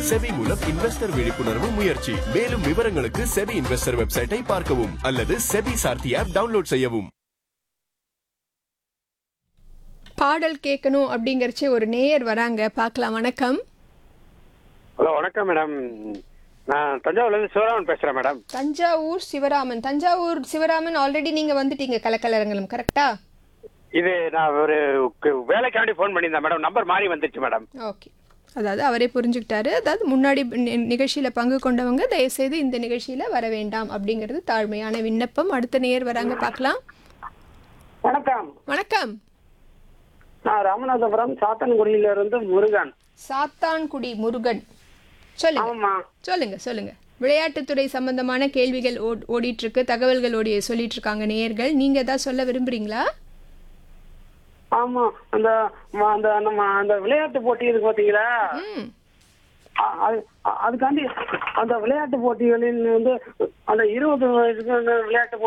SEBI மூலம் investor விழிப்புணர்வு முயற்சி மேலும் விவரங்களுக்கு செபி இன்வெஸ்டர் வெப்சைட்டை பார்க்கவும் அல்லது செபி சார்த்தி ஆப் டவுன்லோட் செய்யவும் பாடல் கேட்கணும் அப்படிங்கறச்சே ஒரு நேயர் வராங்க பார்க்கலாம் வணக்கம் ஹலோ வணக்கம் மேடம் நான் தஞ்சாவூர்லேருந்து சிவராமன் பேசுகிறேன் மேடம் தஞ்சாவூர் சிவராமன் தஞ்சாவூர் சிவராமன் ஆல்ரெடி நீங்க வந்துட்டீங்க கலக்கலரங்கலம் கரெக்டா இது நான் ஒரு கு- வேலைக்காண்டி ஃபோன் பண்ணியிருந்தேன் மேடம் நம்பர் மாறி வந்துருச்சு மேடம் ஓகே அதாவது அவரே புரிஞ்சுக்கிட்டாரு அதாவது முன்னாடி நி- நிகழ்ச்சியில பங்கு கொண்டவங்க தயவுசெய்து இந்த நிகழ்ச்சியில வர வேண்டாம் அப்படிங்கிறது தாழ்மையான விண்ணப்பம் அடுத்த நேயர் வராங்க பார்க்கலாம் வணக்கம் வணக்கம் நான் ராமநாதபுரம் சாத்தன்குடியில இருந்து முருகன் சாத்தான்குடி முருகன் சொல்லுங்க ஆமா சொல்லுங்க சொல்லுங்க விளையாட்டுத்துறை சம்பந்தமான கேள்விகள் ஓட்- ஓடிட்டு இருக்கு தகவல்கள் ஓடி சொல்லிட்டு இருக்காங்க நேயர்கள் நீங்க ஏதாவது சொல்ல விரும்புறீங்களா ஆமா அந்த ம- அந்த நம்ம அந்த விளையாட்டு போட்டி இருக்கு பாத்தீங்களா ம் அ- அது- அ- அதுக்காண்டி அந்த விளையாட்டு போட்டிகளில் வந்து அந்த இருபது வயசுக்கு அந்த விளையாட்டு